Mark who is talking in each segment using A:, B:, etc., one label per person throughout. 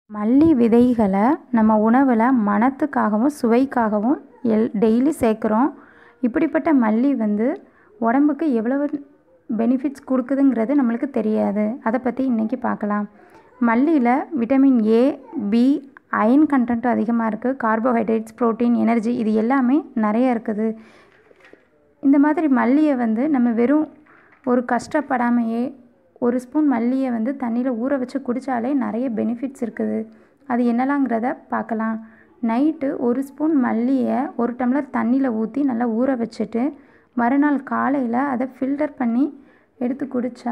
A: மல்லி விதைகளை நம்ம உணவில் மணத்துக்காகவும் சுவைக்காகவும் எல் டெய்லி சேர்க்குறோம் இப்படிப்பட்ட மல்லி வந்து உடம்புக்கு எவ்வளவு பெனிஃபிட்ஸ் கொடுக்குதுங்கிறது நம்மளுக்கு தெரியாது அதை பற்றி இன்றைக்கி பார்க்கலாம் மல்லியில் vitamin A B iron content அதிகமாக இருக்குது கார்போஹைட்ரேட்ஸ் ப்ரோட்டீன் எனர்ஜி இது எல்லாமே நிறைய இருக்குது இந்த மாதிரி மல்லியை வந்து நம்ம வெறும் ஒரு கஷ்டப்படாமையே ஒரு ஸ்பூன் மல்லியை வந்து தண்ணியில் ஊற வச்சு குடித்தாலே நிறைய பெனிஃபிட்ஸ் இருக்குது அது என்னலாங்கிறத பார்க்கலாம் நைட்டு ஒரு ஸ்பூன் மல்லியை ஒரு டம்ளர் தண்ணியில் ஊற்றி நல்லா ஊற வச்சுட்டு மறுநாள் காலையில் அதை ஃபில்டர் பண்ணி எடுத்து குடித்தா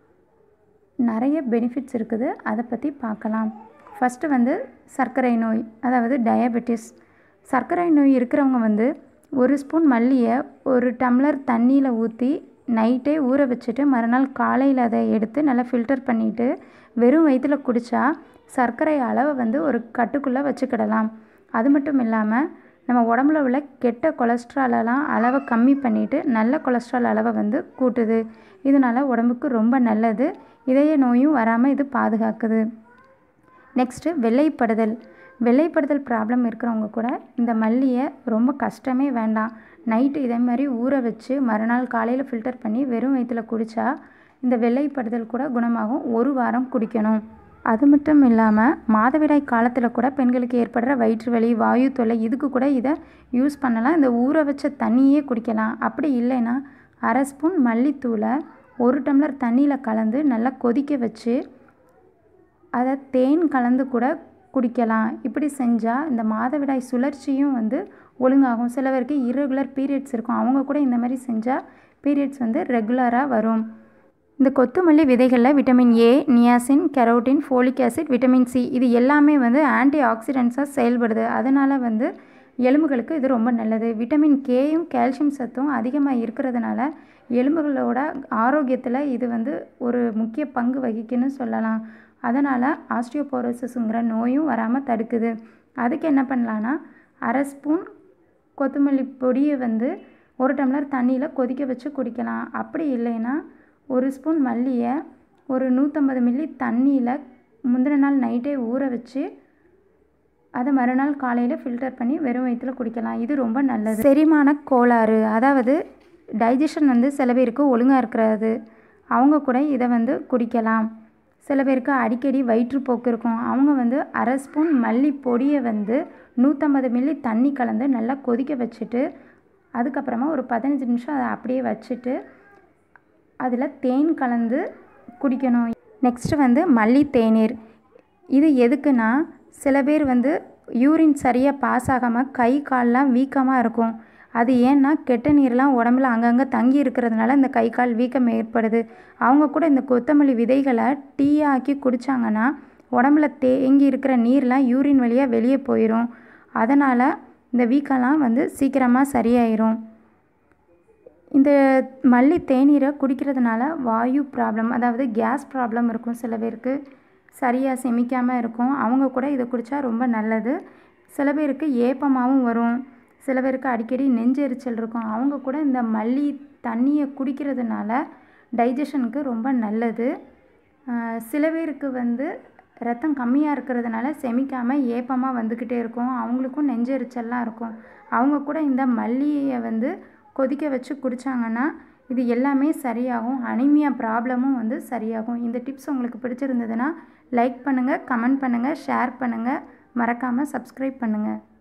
A: நிறைய பெனிஃபிட்ஸ் இருக்குது அதை பற்றி பார்க்கலாம் ஃபஸ்ட்டு வந்து சர்க்கரை நோய் அதாவது டயபெட்டிஸ் சர்க்கரை நோய் இருக்கிறவங்க வந்து ஒரு ஸ்பூன் மல்லியை ஒரு டம்ளர் தண்ணியில் ஊற்றி நைட்டே ஊற வச்சுட்டு மறுநாள் காலையில் அதை எடுத்து நல்லா ஃபில்டர் பண்ணிவிட்டு வெறும் வயிற்றில் குடித்தா சர்க்கரை அளவை வந்து ஒரு கட்டுக்குள்ளே வச்சுக்கிடலாம் அது மட்டும் இல்லாமல் நம்ம உடம்புல உள்ள கெட்ட கொலஸ்ட்ராலெல்லாம் அளவை கம்மி பண்ணிவிட்டு நல்ல கொலஸ்ட்ரால் அளவை வந்து கூட்டுது இதனால் உடம்புக்கு ரொம்ப நல்லது இதய நோயும் வராமல் இது பாதுகாக்குது நெக்ஸ்ட்டு வெள்ளைப்படுதல் வெள்ளைப்படுதல் ப்ராப்ளம் இருக்கிறவங்க கூட இந்த மல்லியை ரொம்ப கஷ்டமே வேண்டாம் நைட்டு இதே மாதிரி ஊற வச்சு மறுநாள் காலையில் ஃபில்டர் பண்ணி வெறும் வயிற்றில் குடித்தா இந்த வெள்ளைப்படுதல் கூட குணமாகும் ஒரு வாரம் குடிக்கணும் அது மட்டும் இல்லாமல் மாதவிடாய் காலத்தில் கூட பெண்களுக்கு ஏற்படுற வயிற்று வலி வாயு தொல்லை இதுக்கு கூட இதை யூஸ் பண்ணலாம் இந்த ஊற வச்ச தண்ணியே குடிக்கலாம் அப்படி இல்லைன்னா அரை ஸ்பூன் மல்லித்தூளை ஒரு டம்ளர் தண்ணியில் கலந்து நல்லா கொதிக்க வச்சு அதை தேன் கலந்து கூட குடிக்கலாம் இப்படி செஞ்சால் இந்த மாதவிடாய் சுழற்சியும் வந்து ஒழுங்காகும் சில பேருக்கு irregular பீரியட்ஸ் இருக்கும் அவங்க கூட இந்த மாதிரி செஞ்சால் பீரியட்ஸ் வந்து ரெகுலராக வரும் இந்த கொத்தமல்லி விதைகளில் vitamin A niacin carotene folic acid vitamin C இது எல்லாமே வந்து ஆன்டி ஆக்சிடென்ட்ஸாக செயல்படுது அதனால் வந்து எலும்புகளுக்கு இது ரொம்ப நல்லது விட்டமின் கேயும் கால்சியம் சத்தும் அதிகமாக இருக்கிறதுனால எலும்புகளோட ஆரோக்கியத்தில் இது வந்து ஒரு முக்கிய பங்கு வகிக்குன்னு சொல்லலாம் அதனால் ஆஸ்டியோபோரோசிஸுங்கிற நோயும் வராமல் தடுக்குது அதுக்கு என்ன பண்ணலான்னா அரை ஸ்பூன் கொத்தமல்லி பொடியை வந்து ஒரு டம்ளர் தண்ணியில் கொதிக்க வச்சு குடிக்கலாம் அப்படி இல்லைன்னா ஒரு ஸ்பூன் மல்லியை ஒரு நூற்றம்பது மில்லி தண்ணியில் முந்தின நாள் நைட்டே ஊற வச்சு அதை மறுநாள் காலையில் ஃபில்டர் பண்ணி வெறும் வயிற்றில் குடிக்கலாம் இது ரொம்ப நல்லது செரிமான கோளாறு அதாவது டைஜஷன் வந்து சில பேருக்கு ஒழுங்காக இருக்கிறது அவங்க கூட இதை வந்து குடிக்கலாம் சில பேருக்கு அடிக்கடி வயிற்றுப்போக்கு இருக்கும் அவங்க வந்து அரை ஸ்பூன் மல்லி பொடியை வந்து நூற்றம்பது மில்லி தண்ணி கலந்து நல்லா கொதிக்க வச்சுட்டு அதுக்கப்புறமா ஒரு பதினஞ்சு நிமிஷம் அதை அப்படியே வச்சுட்டு அதில் தேன் கலந்து குடிக்கணும் நெக்ஸ்ட்டு வந்து மல்லி தேநீர் இது எதுக்குன்னா சில பேர் வந்து யூரின் சரியாக பாஸ் ஆகாமல் கை கால்லாம் வீக்கமாக இருக்கும் அது ஏன்னா கெட்ட நீர்லாம் உடம்புல அங்கங்கே தங்கி இருக்கிறதுனால இந்த கை கால் வீக்கம் ஏற்படுது அவங்க கூட இந்த கொத்தமல்லி விதைகளை டீ ஆக்கி குடித்தாங்கன்னா உடம்புல தேங்கி இருக்கிற நீர்லாம் யூரின் வழியாக வெளியே போயிடும் அதனால் இந்த வீக்கம்லாம் வந்து சீக்கிரமாக சரியாயிரும் இந்த மல்லி தேநீரை குடிக்கிறதுனால வாயு ப்ராப்ளம் அதாவது கேஸ் ப்ராப்ளம் இருக்கும் சில பேருக்கு சரியாக செமிக்காமல் இருக்கும் அவங்க கூட இதை குடித்தா ரொம்ப நல்லது சில பேருக்கு ஏப்பமாகவும் வரும் சில பேருக்கு அடிக்கடி நெஞ்செரிச்சல் இருக்கும் அவங்க கூட இந்த மல்லி தண்ணியை குடிக்கிறதுனால டைஜஷனுக்கு ரொம்ப நல்லது சில பேருக்கு வந்து ரத்தம் கம்மியாக இருக்கிறதுனால செமிக்காமல் ஏப்பமாக வந்துக்கிட்டே இருக்கும் அவங்களுக்கும் நெஞ்செரிச்சல்லாம் இருக்கும் அவங்க கூட இந்த மல்லியை வந்து கொதிக்க வச்சு குடித்தாங்கன்னா இது எல்லாமே சரியாகும் அனிமியா ப்ராப்ளமும் வந்து சரியாகும் இந்த டிப்ஸ் உங்களுக்கு பிடிச்சிருந்ததுன்னா லைக் பண்ணுங்கள் கமெண்ட் பண்ணுங்கள் ஷேர் பண்ணுங்கள் மறக்காமல் சப்ஸ்கிரைப் பண்ணுங்கள்